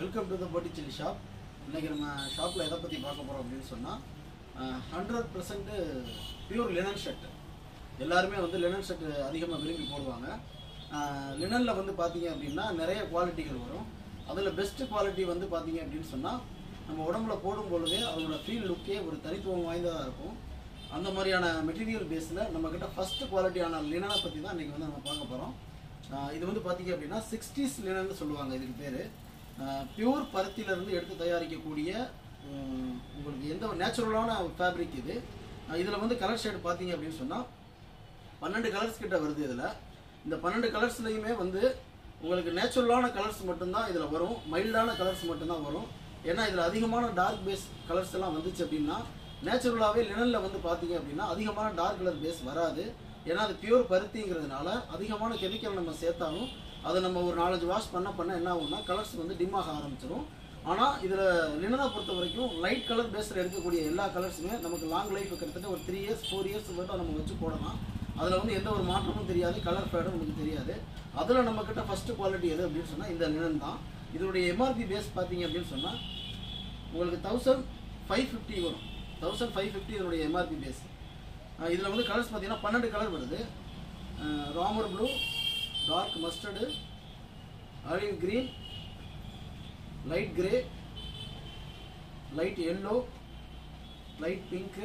welcome to the பொட்டிச்சில்லி shop இன்னைக்கு நம்ம ஷாப்பில் எதை பற்றி பார்க்க போகிறோம் அப்படின்னு சொன்னால் hundred percent pure linen shirt எல்லாருமே வந்து லினன் ஷர்ட் அதிகமாக விரும்பி போடுவாங்க லினனில் வந்து பார்த்தீங்க அப்படின்னா நிறைய குவாலிட்டிகள் வரும் அதில் பெஸ்ட் குவாலிட்டி வந்து பார்த்தீங்க அப்படின்னு சொன்னால் நம்ம உடம்புல போடும் பொழுதே அதோட ஃபீல் லுக்கே ஒரு தனித்துவம் வாய்ந்ததாக இருக்கும் அந்த மாதிரியான மெட்டீரியல் பேஸில் நம்மக்கிட்ட ஃபஸ்ட்டு குவாலிட்டியான லினனை பற்றி தான் இன்றைக்கி வந்து நம்ம பார்க்க போகிறோம் இது வந்து பார்த்தீங்க அப்படின்னா சிக்ஸ்டீஸ் லினன்னு சொல்லுவாங்க இதுக்கு பேர் பியூர் பருத்தியிலேருந்து எடுத்து தயாரிக்கக்கூடிய உம், உங்களுக்கு எந்த நேச்சுரலான ஃபேப்ரிக் இது இதில் வந்து கலர் ஷேட் பார்த்தீங்க அப்படின்னு சொன்னால் பன்னெண்டு கலர்ஸ் கிட்ட வருது இதில் இந்த பன்னெண்டு கலர்ஸ்லையுமே வந்து உங்களுக்கு நேச்சுரலான கலர்ஸ் மட்டும்தான் இதில் வரும் மைல்டான கலர்ஸ் மட்டும்தான் வரும் ஏன்னா இதில் அதிகமான டார்க் பேஸ் கலர்ஸ் எல்லாம் வந்துச்சு அப்படின்னா நேச்சுரலாகவே லினனில் வந்து பார்த்தீங்க அப்படின்னா அதிகமான டார்க் கலர் பேஸ் வராது ஏன்னா அது பியூர் பருத்திங்கிறதுனால அதிகமான கெமிக்கல் நம்ம சேர்த்தாலும் அதை நம்ம ஒரு நாலஞ்சு வாஷ் பண்ண பண்ண என்ன ஆகும்னா கலர்ஸ் வந்து dim ஆக ஆரம்பிச்சிடும் ஆனால் இதில் லினனை பொறுத்த வரைக்கும் லைட் கலர் பேஸில் இருக்கக்கூடிய எல்லா கலர்ஸுமே நமக்கு லாங் லைஃப் கிட்டத்தட்ட ஒரு த்ரீ இயர்ஸ் ஃபோர் இயர்ஸ் மட்டும் நம்ம வச்சு போடலாம் அதில் வந்து எந்த ஒரு மாற்றமும் தெரியாது கலர் ஃபேடும் நமக்கு தெரியாது அதில் நம்மக்கிட்ட ஃபஸ்ட்டு குவாலிட்டி எது அப்படின்னு சொன்னால் இந்த லினன் தான் இதனுடைய எம்ஆர்பி பேஸ் பார்த்தீங்க அப்படின்னு சொன்னால் உங்களுக்கு தௌசண்ட் ஃபைவ் ஃபிஃப்டி வரும் தௌசண்ட் ஃபைவ் ஃபிஃப்டி இதனுடைய எம்ஆர்பி பேஸ் இதில் வந்து கலர்ஸ் பார்த்தீங்கன்னா பன்னெண்டு கலர் வருது Ramar blue dark mustard olive green light grey light yellow light pink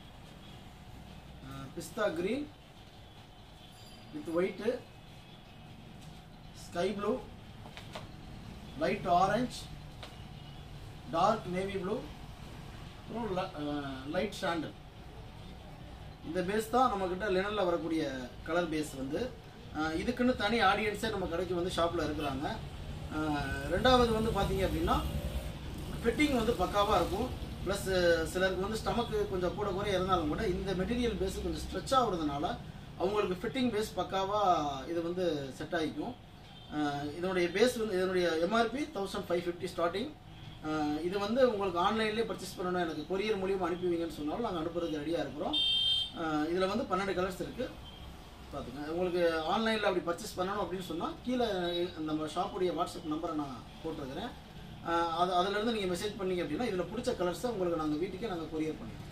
பிஸ்தா green with white sky blue light orange dark navy blue அப்புறம் light sandal இந்த பேஸ் தான் நம்மக்கிட்ட லினனில் வரக்கூடிய கலர் பேஸ் வந்து அஹ் இதுக்குன்னு தனி ஆடியன்ஸே நம்ம கடைக்கு வந்து ஷாப்பில் இருக்கிறாங்க அஹ் ரெண்டாவது வந்து பார்த்தீங்க அப்படின்னா ஃபிட்டிங் வந்து பக்காவாக இருக்கும் ப்ளஸ் சிலருக்கு வந்து ஸ்டமக்கு கொஞ்சம் கூட குறைய இருந்தாலும் கூட இந்த மெட்டீரியல் பேஸ் கொஞ்சம் ஸ்ட்ரெச் ஆகுறதுனால அவங்களுக்கு ஃபிட்டிங் பேஸ் பக்காவாக இது வந்து செட் ஆகிக்கும் அஹ் இதனுடைய பேஸ் வந்து இதனுடைய MRP thousand five fifty starting இது வந்து உங்களுக்கு ஆன்லைன்லேயே பர்ச்சேஸ் பண்ணணும் எனக்கு கொரியர் மூலியமாக அனுப்புவீங்கன்னு சொன்னாலும் நாங்கள் அனுப்புறதுக்கு ரெடியாக இருக்கிறோம் இதில் வந்து பன்னெண்டு கலர்ஸ் இருக்குது பார்த்துங்க உங்களுக்கு ஆன்லைனில் அப்படி பர்ச்சேஸ் பண்ணணும் அப்படின்னு சொன்னால் கீழே நம்ம ஷாப்புடைய வாட்ஸ்அப் நம்பரை நான் போட்டிருக்கிறேன் அஹ் அது அதிலேருந்து நீங்கள் மெசேஜ் பண்ணீங்க அப்படின்னா இதில் பிடிச்ச கலர்ஸை உங்களுக்கு நாங்கள் வீட்டுக்கே நாங்கள் கொரியர் பண்ணிடுவோம்